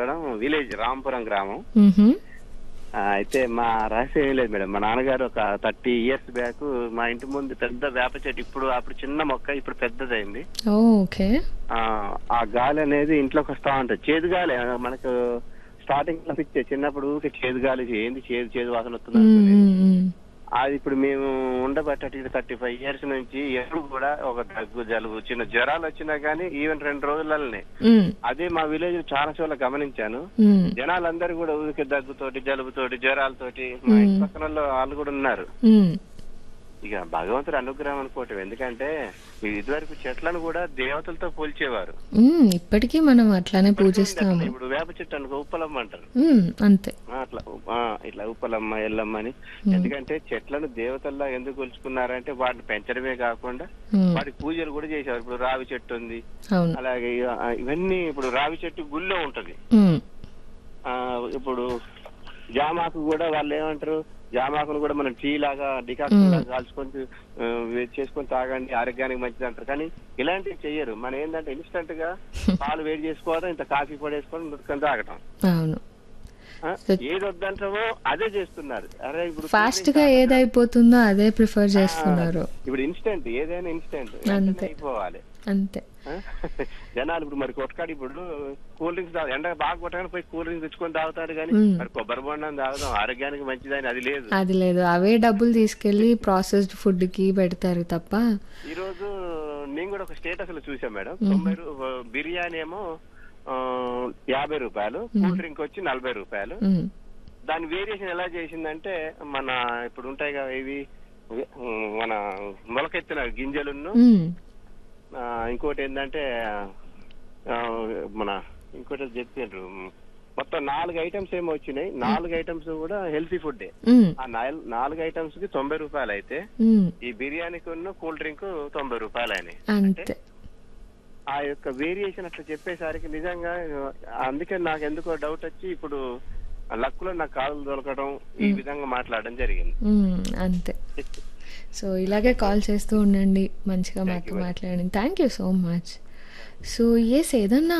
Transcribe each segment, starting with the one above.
Madam village Rampuram గ్రామం మ్హూ. ఆ, అయితే మా రహస్యం ఏం లేదు మేడం మా నాన్నగారు ఒక థర్టీ ఇయర్స్ బ్యాక్ మా ఇంటి ముందు పెద్ద వేప చెట్టు ఇప్పుడు అప్పుడు చిన్న మొక్క ఇప్పుడు పెద్దదైంది ఓ ఓకే ఆ ఆ గాలి అనేది ఇంట్లోకి వస్తా ఉంటది చేదు గాలి ఆ, మనకు స్టార్టింగ్ లో పిచ్చే చిన్నప్పుడు ఊరికే చేదు గాలి ఏంది చేదు చేదు వాసన వస్తుంది మ్, అనుకునేది. మ్, మ్. అది ఇప్పుడు మేము ఉండబట్టి థర్టీ ఫైవ్ ఇయర్స్ నుంచి ఎప్పుడు కూడా ఒక దగ్గు జలుబు చిన్న జ్వరాలు వచ్చినా కానీ ఈవెన్ రెండు రోజులనే మ్, అదే మా విలేజ్ చాలా చోట్ల గమనించాను మ్, జనాలందరూ కూడా ఊరికే దగ్గుతోటి జలుబుతోటి జ్వరాలతోటి మా ఇంటి పక్కన వాళ్ళు వాళ్ళు కూడా ఉన్నారు మ్. ఇక భగవంతుడు అనుగ్రహం అనుకోవటం ఎందుకంటే ఇదివరకు చెట్లను కూడా దేవతలతో పోల్చేవారు మ్, ఇప్పటికీ మనం అట్లానే పూజిస్తాము ఇప్పుడు వేప చెట్టు అనుకో ఉప్పలమ్మ అంటారు మ్, అంతే ఆ, అట్లా ఆ, ఇట్లా ఉప్పలమ్మ ఎల్లమ్మ అని ఎందుకంటే చెట్లను దేవతల్లా ఎందుకు కొలుచుకున్నారంటే వాటిని పెంచడమే కాకుండా మ్, వాటికి పూజలు కూడా చేసేవారు ఇప్పుడు రావి చెట్టు ఉంది అవును అలాగే ఆ, ఇవన్నీ ఇప్పుడు రావి చెట్టు గుళ్ళో ఉంటది మ్, ఆ ఇప్పుడు జామాకు కూడా వాళ్ళు ఏమంటారు జామాకును కూడా మనం టీ లాగా డికాక్షన్ లాగా కాల్చుకొని ఆ, వే- చేసుకొని తాగండి ఆరోగ్యానికి మంచిది అంటారు కానీ ఇలాంటివి చెయ్యరు మనం ఏంటంటే ఇన్స్టంట్ గా పాలు వేడి చేసుకోవడం ఇంత కాఫీ పొడి వేసుకొని నుట్టుకొని తాగటం అవును ఆ, ఏది వద్దంటామో అదే చేస్తున్నారు అరే ఇప్పుడు ఫాస్ట్ గా ఏదైపోతుందో అదే ప్రిఫర్ చేస్తున్నారు ఇప్పుడు ఇన్స్టెంట్ ఏదైనా ఇన్స్టెంట్ అంతే. అయిపోవాలి అంతే ఆ? జనాలు ఇప్పుడు మరి కొట్టకాడు ఇప్పుడు కూల్ డ్రింక్స్ తాగు ఎండ బాగా కొట్టగానే పోయి కూల్ డ్రింక్స్ తెచ్చుకొని తాగుతారు కానీ మ్మ్. మరి కొబ్బరి బొండం తాగుదాం ఆరోగ్యానికి మంచిదని అది లేదు అది లేదు అవే డబ్బులు తీసుకెళ్లి ప్రాసెస్డ్ ఫుడ్ కి పెడతారు తప్ప ఈ రోజు నేను కూడా ఒక స్టేటస్ లో చూసాం మేడం తొంభై రూ- బిర్యానీ ఏమో ఆ, యాభై రూపాయలు కూల్ డ్రింక్ వచ్చి నలభై రూపాయలు మ్, దాని వేరియేషన్ ఎలా చేసిందంటే మన ఇప్పుడు ఉంటాయి కదా ఇవి ఇవి, ఉమ్, మన మొలకెత్తిన గింజలును మ్, ఆ, ఇంకోటి ఏంటంటే ఆ, మన ఇంకోటి చెప్పిండ్రు మొత్తం నాలుగు ఐటమ్స్ ఏమో వచ్చినాయి నాలుగు ఐటమ్స్ కూడా హెల్తీ ఫుడ్ మ్, ఆ నాల్- నాలుగు ఐటమ్స్ కి తొంభై రూపాయలు అయితే మ్, ఈ బిర్యానీకి కూల్ డ్రింక్ తొంభై రూపాయలు అయినాయి అంతే ఆ యొక్క వేరియేషన్ అట్లా చెప్పేసరికి నిజంగా అందుకే నాకు ఎందుకో డౌట్ వచ్చి ఇప్పుడు లక్కులో నాకు కాలు దొరకడం ఈ విధంగా మాట్లాడడం జరిగింది మ్మ్, అంతే సో ఇలాగే కాల్ చేస్తూ ఉండండి మంచిగా మాతో మాట్లాడండి thank you so much so yes ఏదన్నా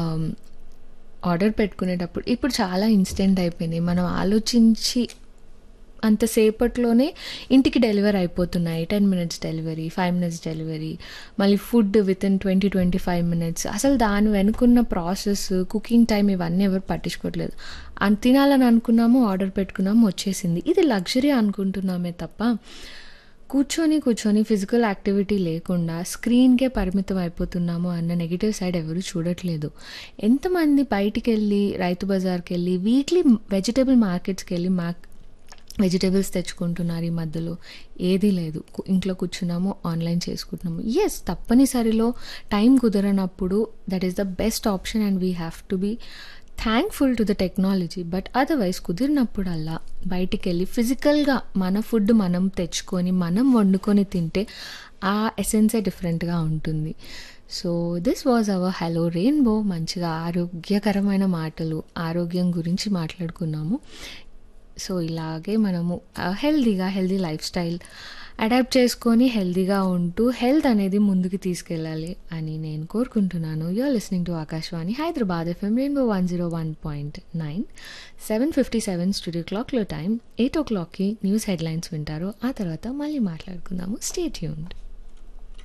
ఆర్డర్ పెట్టుకునేటప్పుడు ఇప్పుడు చాలా ఇన్స్టెంట్ అయిపోయినాయి మనం ఆలోచించి అంతసేపట్లోనే ఇంటికి డెలివరీ అయిపోతున్నాయి ten minutes delivery five minutes delivery మళ్ళీ food within twenty twenty five minutes అసలు దాని వెనుకున్న ప్రాసెస్ కుకింగ్ టైం ఇవన్నీ ఎవరు పట్టించుకోవట్లేదు అని తినాలని అనుకున్నాము ఆర్డర్ పెట్టుకున్నాము వచ్చేసింది ఇది లగ్జరీ అనుకుంటున్నామే తప్ప కూర్చొని కూర్చొని ఫిజికల్ యాక్టివిటీ లేకుండా స్క్రీన్కే పరిమితం అయిపోతున్నాము అన్న నెగిటివ్ సైడ్ ఎవరు చూడట్లేదు ఎంతమంది బయటికి వెళ్ళి రైతు బజార్కి వెళ్ళి వీక్లీ వెజిటేబుల్ మార్కెట్స్కి వెళ్ళి మా వెజిటేబుల్స్ తెచ్చుకుంటున్నారు ఈ మధ్యలో ఏదీ లేదు కు- ఇంట్లో కూర్చున్నాము ఆన్లైన్ చేసుకుంటున్నాము ఎస్ తప్పనిసరిలో టైం కుదరనప్పుడు that is the best option and we have to be thankful to the technology but otherwise కుదిరినప్పుడల్లా బయటికి వెళ్ళి ఫిజికల్గా మన ఫుడ్ మనం తెచ్చుకొని మనం వండుకొని తింటే ఆ ఎసెన్సే డిఫరెంట్గా ఉంటుంది so this was our hello rainbow మంచిగా ఆరోగ్యకరమైన మాటలు ఆరోగ్యం గురించి మాట్లాడుకున్నాము సో ఇలాగే మనము హెల్దీగా హెల్దీ లైఫ్ స్టైల్ అడాప్ట్ చేసుకొని హెల్దీగా ఉంటూ హెల్త్ అనేది ముందుకు తీసుకెళ్ళాలి అని నేను కోరుకుంటున్నాను you're listening to Akashvani Hyderabad FM rainbow one zero one point nine seven fifty seven studio క్లాక్లో టైం ఎయిట్ ఓ క్లాక్కి న్యూస్ హెడ్లైన్స్ వింటారు ఆ తర్వాత మళ్ళీ మాట్లాడుకుందాము స్టే ట్యూన్డ్